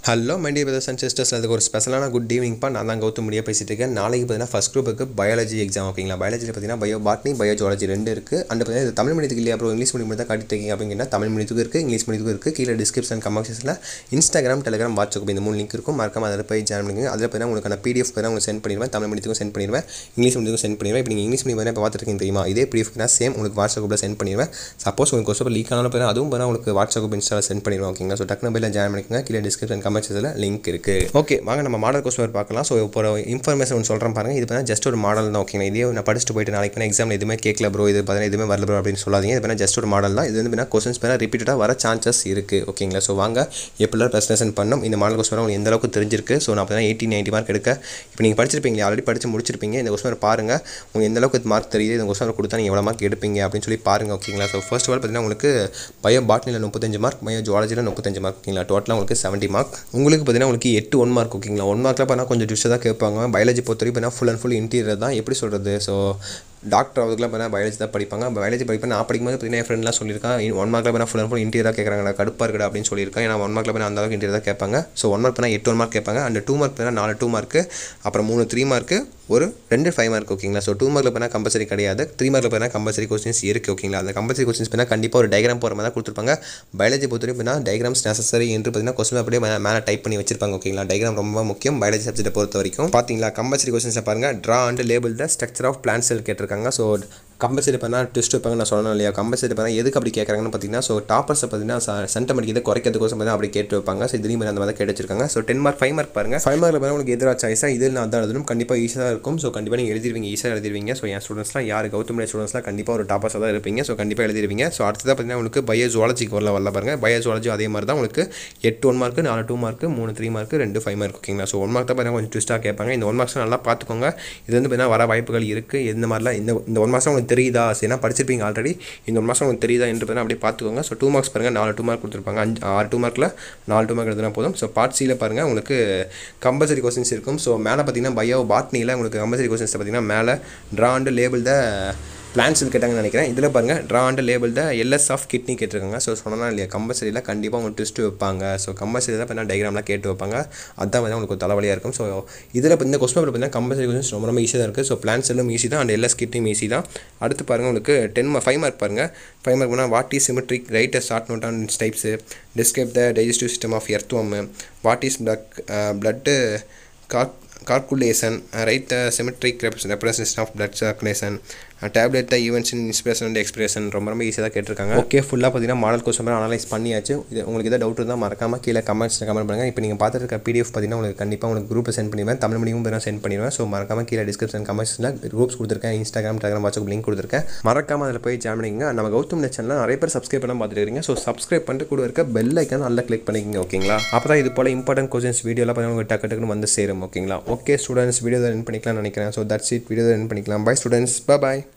hello my dear brothers and sisters அதுக்கு ஒரு ஸ்பெஷலான குட் ஈவினிங்ப்பா நான் தான் கௌதம் முடிய பேசிட்டு இருக்கேன் நாளைக்கு பார்த்தீங்கன்னா ஃபஸ்ட் குரூப்புக்கு பயாலஜி எக்ஸாம் ஓகேங்களா பயாலஜியில் பார்த்தீங்கன்னா பயோ பாட்னி பயோ ஜுவாலஜி ரெண்டு இருக்குது அண்ட் பார்த்தீங்கன்னா இது தமிழ் மீடியத்துக்கு இல்லையா அப்புறம் இங்கிலீஷ் மீடியம் தான் காட்டிட்டு இருக்கீங்க அப்படிங்கன்னா தமிழ் மீடியத்துக்கு இருக்குது இங்கிலீஷ் மீடியத்துக்கு இருக்குது கீழே டிஸ்கிரிப்ஷன் கமெண்ட்ஸில் இன்ஸ்டாகிராம் டெலிகிராம் வாட்ஸ்அப் இந்த மூணு லிங்க் இருக்கும் மறக்காம அதில் போய் ஜாயின் பண்ணிக்கோங்க அதில் பார்த்தீங்கன்னா உங்களுக்கான பிடிஎஃப் பார்த்தீங்கன்னா உங்களுக்கு சென்ட் பண்ணிடுவேன் தமிழ் மீடியத்துக்கும் சென்ட் பண்ணிடுவேன் இங்கிலீஷ் மீடியத்துக்கும் சென்ட் பண்ணிடுவேன் இப்போ நீங்கள் இங்கிலீஷ் மீடியம் இப்போ பார்த்துருக்கீங்க தெரியுமா இதே பிடிஎஃப் நான் சேம் உங்களுக்கு வாட்ஸ்அப் குரூப்பில் சென்ட் பண்ணிடுவேன் சப்போஸ் உங்களுக்கு கொஸ்டின் லீக் ஆனாலும் பார்த்தீங்கன்னா அதுவும் பார்த்தீங்கன்னா உங்களுக்கு வாட்ஸ்அப் குரூப் இன்ஸ்டாவில் சென்ட் பண்ணிடுவோம் ஓகேங்களா ஸோ டக்குனு போய் ஜாயின் பண்ணிக்கோங்க கீழே டிஸ்கிரிப்ஷன் கமெண்ட்ஸில் லிங்க் இருக்குது ஓகே வாங்க நம்ம மாடல் கொஸ்டின் பார்க்கலாம் ஸோ இப்போ ஒரு இன்ஃபர்மேஷன் ஒன்று சொல்கிறேன் பாருங்க இது பார்த்தா ஜஸ்ட் ஒரு மாடல் தான் ஓகேங்களா இதே நான் படிச்சுட்டு போயிட்டு நாளைக்கு பண்ண எக்ஸாம் எதுவுமே கேட்கல ப்ரோ இது பார்த்தீங்கன்னா எதுவுமே வரல ப்ரோ அப்படின்னு சொல்லாதீங்க இது பார்த்தா ஜஸ்ட் ஒரு மாடல் தான் இது வந்து பார்த்தீங்கன்னா கொஸ்டின்ஸ் பார்த்தா ரிப்பீட்டடாக வர சான்சஸ் இருக்குது ஓகேங்களா ஸோ வாங்க எப்படிலாம் ப்ரெசன்டேஷன் பண்ணணும் இந்த மாடல் கொஸ்டின் உங்களுக்கு எந்த அளவுக்கு தெரிஞ்சிருக்கு ஸோ நான் பார்த்தீங்கன்னா எயிட்டி நைன்ட்டி மார்க் எடுக்க இப்போ நீங்கள் படிச்சிருப்பீங்க ஆல்ரெடி படிச்சு முடிச்சிருப்பீங்க இந்த கொஸ்டின் பாருங்கள் உங்களுக்கு எந்த அளவுக்கு மார்க் தெரியுது இந்த கொஸ்டின் கொடுத்தா நீங்கள் எவ்வளோ மார்க் எடுப்பீங்க அப்படின்னு சொல்லி பாருங்க ஓகேங்களா ஸோ ஃபர்ஸ்ட் ஆஃப் ஆல் பார்த்தீங்கன்னா உங்களுக்கு பயோ பாட்னியில் முப்பத்தஞ்சு மார்க் பயோ ஜுவாலஜியில் முப்பத்தஞ்சு மார்க் ஓகேங்களா டோட்டலாக உங்களுக்கு செவன்ட்டி மார்க் உங்களுக்கு பார்த்தீங்கன்னா உங்களுக்கு எட்டு ஒன் மார்க் ஓகேங்களா ஒன் மார்க்கில் பார்த்தா கொஞ்சம் டிஷ்ஷாக தான் கேட்பாங்க பயாலஜி பொறுத்த வரைக்கும் பார்த்தீங்கன்னா ஃபுல் அண்ட் ஃபுல் இன்டீரியர் தான் எப்படி சொல்கிறது ஸோ டாக்டர் அதுக்குலாம் பார்த்தா பயாலஜி தான் படிப்பாங்க பயாலஜி படிப்பேன் நான் படிக்கும்போது பார்த்தீங்கன்னா என் ஃப்ரெண்ட்லாம் சொல்லியிருக்கான் ஒன் மார்க்கில் பார்த்தா ஃபுல் அண்ட் ஃபுல் இன்டீரியராக கேட்குறாங்க கடுப்பாக இருக்குடா அப்படின்னு சொல்லியிருக்கேன் ஏன்னா ஒன் மார்க்கில் பார்த்தா அந்த அளவுக்கு இன்டீரியர் தான் கேட்பாங்க ஸோ ஒன் மார்க் பார்த்தா எட்டு ஒன் மார்க் கேட்பாங்க அந்த டூ மார்க் பார்த்தா நாலு டூ மார்க்கு அப்புறம் மூணு த்ரீ மார்க்கு ஒரு ரெண்டு ஃபைவ் மார்க் ஓகேங்களா ஸோ டூ மார்க்கில் பார்த்தா கம்பல்சரி கிடையாது த்ரீ மார்க்கில் பார்த்தா கம்பல்சரி கொஸ்டின்ஸ் இருக்குது ஓகேங்களா அந்த கம்பல்சரி கொஸ்டின்ஸ் பார்த்தா கண்டிப்பாக ஒரு டயக்ராம் போகிற மாதிரி தான் கொடுத்துருப்பாங்க பயாலஜி பொறுத்தவரைக்கும் பார்த்தா டயக்ராம்ஸ் நெசசரி என்று பார்த்தீங்கன்னா கொஸ்டின் அப்படியே மே- மேலே டைப் பண்ணி வச்சிருப்பாங்க ஓகேங்களா டயக்ராம் ரொம்ப முக்கியம் பயாலஜி சப்ஜெக்ட்டை பொறுத்த வரைக்கும் பார்த்தீங்களா கம்பல்சரி கொஸ்டின்ஸை பாருங்கள் draw and label the structure of plant cell கேட்டிருக்காங்க ஸோ கம்பல்சரி பண்ணால் டெஸ்ட் வைப்பாங்க நான் சொல்லணும் இல்லையா கம்பல்சரி பண்ணால் எதுக்கு அப்படி கேட்குறாங்கன்னு பார்த்தீங்கன்னா ஸோ டாப்பர்ஸை பார்த்தீங்கன்னா சென்டமெண்ட் இதை குறைக்கிறதுக்கோசம் தான் அப்படி கேட்டு வைப்பாங்க ஸோ இதுலேயும் அந்த மாதிரி தான் கேட்டு வச்சிருக்காங்க so ten mark five mark பாருங்க ஃபைவ் மார்க்கில் பாருங்க உங்களுக்கு எதிராக சாய்ஸாக இதில் நான் தான் எழுதணும் கண்டிப்பாக ஈஸியாக இருக்கும் ஸோ கண்டிப்பாக நீங்கள் எழுதிருவீங்க ஈஸியாக எழுதிருவீங்க ஸோ என் ஸ்டூடெண்ட்ஸ்லாம் யார் கௌதம் ஸ்டூடெண்ட்ஸ்லாம் கண்டிப்பாக ஒரு டாப்பர்ஸாக தான் இருப்பீங்க ஸோ கண்டிப்பாக எழுதிருவீங்க ஸோ அடுத்ததாக பார்த்தீங்கன்னா உங்களுக்கு பயோ ஜுவாலஜிக்கு வரல வரல பாருங்க பயோ ஜுவாலஜி அதே மாதிரி தான் உங்களுக்கு எட்டு ஒன் மார்க்கு நாலு டூ மார்க்கு மூணு த்ரீ மார்க்கு ரெண்டு ஃபைவ் மார்க் ஓகேங்களா ஸோ ஒன் மார்க் தான் பார்த்தீங்கன்னா கொஞ்சம் ட்விஸ்ட்டாக கேட்பாங்க இந்த ஒன் மார்க்ஸ் நல்லா பார்த்துக்கோங்க இது வந்து பார்த்தீங்கன்னா வர வாய்ப்புகள் இருக்குது எந்த மாதிரிலாம் இந்த இந்த ஒன் மாதம் உங்களுக்கு தெரியுதா சரினா படிச்சிருப்பீங்க ஆல்ரெடி இந்த ஒன் மாதம் உங்களுக்கு தெரியுதா என்று பார்த்தீங்கன்னா அப்படியே பார்த்துக்கோங்க ஸோ டூ மார்க்ஸ் பாருங்கள் நாலு டூ மார்க் கொடுத்துருப்பாங்க அஞ்சு ஆறு டூ மார்க்கில் நாலு டூ மார்க் எழுதுனா போதும் ஸோ பார்ட் சியில் பாருங்கள் உங்களுக்கு கம்பல்சரி கொஸ்டின்ஸ் இருக்கும் ஸோ மேலே பார்த்தீங்கன்னா பயோ பாட்னியில் உங்களுக்கு கம்பல்சரி கொஸ்டின்ஸ் பார்த்தீங்கன்னா மேலே draw and label the plants கேட்டாங்கன்னு நினைக்கிறேன் இதில் பாருங்கள் draw and label the LS of kidney கேட்டிருக்காங்க ஸோ சொன்னா இல்லையா கம்பல்சரியில் கண்டிப்பாக உங்களுக்கு டெஸ்ட் வைப்பாங்க ஸோ கம்பல்சரி தான் பார்த்தீங்கன்னா டயக்ராம்லாம் கேட்டு வைப்பாங்க அதான் வந்து உங்களுக்கு ஒரு தலைவலியாக இருக்கும் ஸோ இதில் இப்போ இந்த கொஸ்டின் பார்த்தீங்கன்னா கம்பல்சரி கொஸ்டின்ஸ் ரொம்ப ரொம்ப ஈஸியாக தான் இருக்குது ஸோ பிளான்ஸ் எல்லாம் ஈஸி தான் அண்ட் எல்எஸ் கிட்னியும் ஈஸி தான் அடுத்து பாருங்கள் உங்களுக்கு டென் ஃபைவ் மார்க் பாருங்கள் ஃபைவ் மார்க் பண்ணால் what is symmetric write short note on types describe the digestive system of earthworm what is blood blood car calculation uh, write the symmetric repres- representation of blood circulation uh, tabulate the events in inspiration and expression ரொம்ப ரொம்ப ஈஸியாக கேட்டிருக்காங்க okay ஃபுல்லாக பார்த்தீங்கன்னா model question analyse பண்ணியாச்சு இது உங்களுக்கு எதாவது டவுட் இருந்தால் மறக்காம கீழே கமெண்ட்ஸில் கமெண்ட் பண்ணுங்கள் இப்போ நீங்கள் பார்த்துட்டு இருக்க பிடிஎஃப் பார்த்தீங்கன்னா உங்களுக்கு கண்டிப்பாக உங்களுக்கு குரூப்பில் சென்ட் பண்ணிடுவேன் தமிழ் மீடியம் வேணும் சென்ட் பண்ணிடுவேன் ஸோ மறக்காம கீழே டிஸ்கிரிப்ஷன் கமெண்ட்ஸில் குரூப்ஸ் கொடுத்துருக்கேன் இன்ஸ்டாகிராம் டெலிகிராம் வாட்ஸ்அப் லிங்க் கொடுத்துருக்கேன் மறக்காம அதில் போய் ஜாயின் பண்ணிக்கங்க நம்ம கௌதம் சேனலில் நிறைய பேர் சப்ஸ்கிரைப் பண்ண பார்த்துட்டு இருக்கீங்க ஸோ சப்ஸ்கிரைப் பண்ணிட்டு கூட இருக்க பெல் ஐக்கான் நல்லா கிளிக் பண்ணிக்கங்க ஓகேங்களா அப்போ தான் இது போல் இம்பார்ட்டன்ட் கொஸ்டின்ஸ் வீடியோலாம் பார்த்தீங்கன்னா உங்களுக்கு டக்கு டக்குன்னு வந்து சேரும் ஓகேங்களா ஓகே ஸ்டூடெண்ட்ஸ் வீடியோ தான் ரன் பண்ணிக்கலாம்னு நினைக்கிறேன் ஸோ தட்ஸ் இட் வீடியோ தான் ரன் பண்ணிக்கலாம் பை ஸ்டூடெண்ட்ஸ் பாய்